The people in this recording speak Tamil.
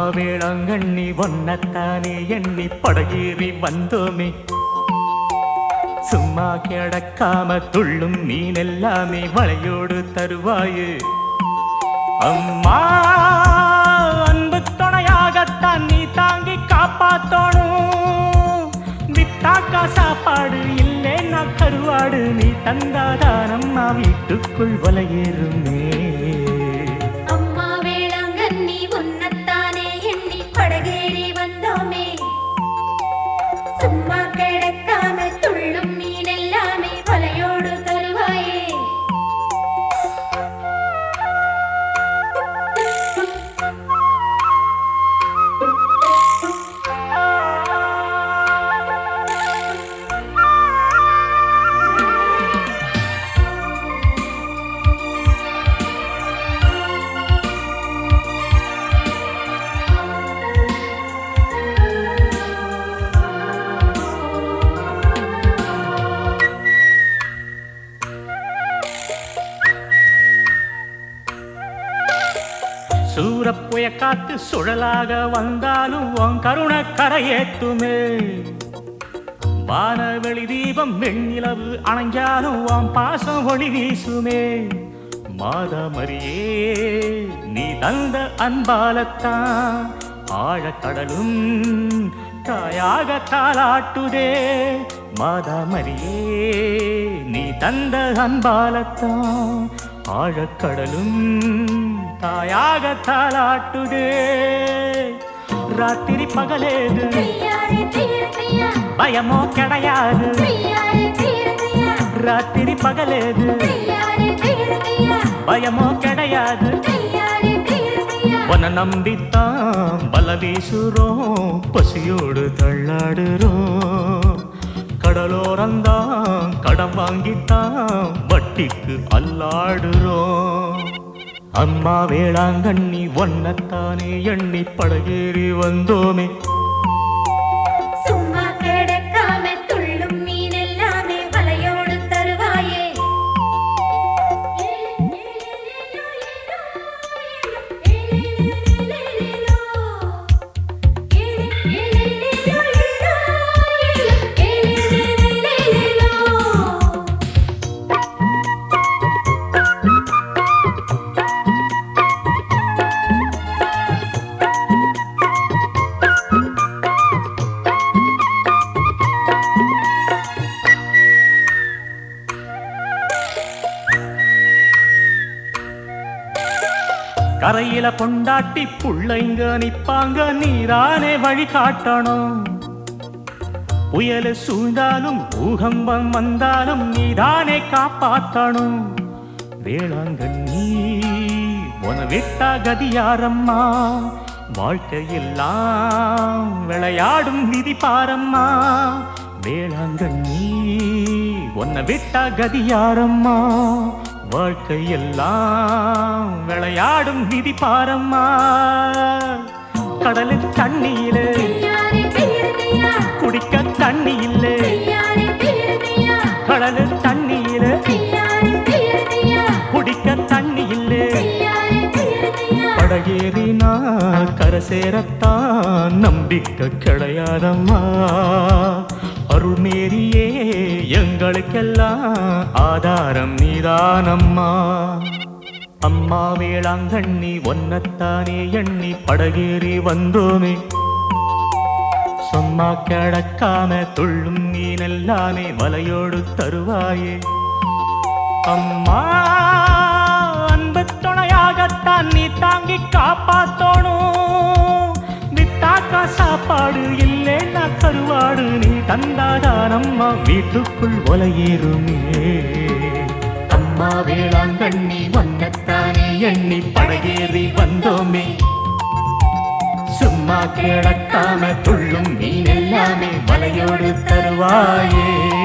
வேளாங்கண்ணி ஒன்னத்தானே எண்ணி படகேறி வந்தோமே சும்மா கிடக்காம துள்ளும் மீன் எல்லாமே வளையோடு தருவாயே அம்மா அன்பு துணையாகத்தான் நீ தாங்கி காப்பாத்தணும் விட்டாக்கா சாப்பாடு இல்லைன்னா கருவாடு நீ தந்தாதானம் நான் வீட்டுக்குள் வலையேறுமே அம்மா வேளாங்கண்ணி உன்னத்தானே எண்ணி படகேறி வந்தோமே சும்மா கிடக்காம துள்ளும் மீன் எல்லாமே வலையோடு தருவாயே சூரப்புய காத்து சுழலாக வந்தாலும் உன் கருணை கரையேத்துமே வானவெளி தீபம் வெண்ணிலவு அணைஞ்சாலும் உன் பாசம் ஒளி வீசுமே மாதமரியே நீ தந்த அன்பாலத்தான் ஆழக்கடலும் தாயாக தாளாட்டுதே மாதமரியே நீ தந்த அன்பாலத்தான் ஆழக்கடலும் தாயாக தாளாட்டுதே ராத்திரி பகலேது தையாரே தீரதையா பயமோ கிடையாது தையாரே தீரதையா ராத்திரி பகலேது தையாரே தீரதையா பயமோ கிடையாது தையாரே தீரதையா உன நம்பித்தான் பல வீசுறோம் பசியோடு தள்ளாடுறோம் கடலோரந்தான் கடன் வாங்கித்தான் வட்டிக்கு அல்லாடுறோம் அம்மா வேளாங்கண்ணி ஒன்னத்தானே எண்ணி படகேறி வந்தோமே சும்மா கிடக்காம துள்ளும் மீன் எல்லாமே வலையோடு தருவாயே கரையில பொண்டாட்டி புள்ளைங்க நிப்பாங்க நீதானே வழி காட்டணும் புயல் சூழ்ந்தாலும் பூகம்பம் வந்தாலும் நீதானே காப்பாத்தணும் வேளாங்கண்ணி உன விட்டா கதியாரம்மா வாழ்க்கையெல்லாம் விளையாடும் விதி பாரம்மா வேளாங்கண்ணி உன்னை விட்டா கதியாரம்மா வாழ்க்கையெல்லாம் விளையாடும் விதி பாரம்மா கடலு தண்ணியிலே குடிக்க தண்ணி இல்லை கடலு தண்ணியிலே குடிக்க தண்ணி இல்லை படகேறினா கரை சேரத்தான் நம்பிக்கை கிடையாதம்மா அருள் மீறியே எங்களுக்கெல்லாம் ஆதாரம் நீதானம்மா அம்மா வேளாங்கண்ணி ஒன்னத்தானே எண்ணி படகேறி வந்தோமே சும்மா கிடக்காம துள்ளும் மீன் எல்லாமே வலையோடு தருவாயே அம்மா அன்பு துணையாகத்தான் நீ தாங்கி காப்பாத்தோணும் விட்டாக்கா சாப்பாடு இல்லைன்னா கருவாடு நீ தந்தாதான் அம்மா வீட்டுக்குள் ஒலையேறுமே அம்மா வேளாங்கண்ணி வந்தத்தானே எண்ணி படகேறி வந்தோமே சும்மா கிடக்காம துள்ளும் மீன் எல்லாமே வலையோடு தருவாயே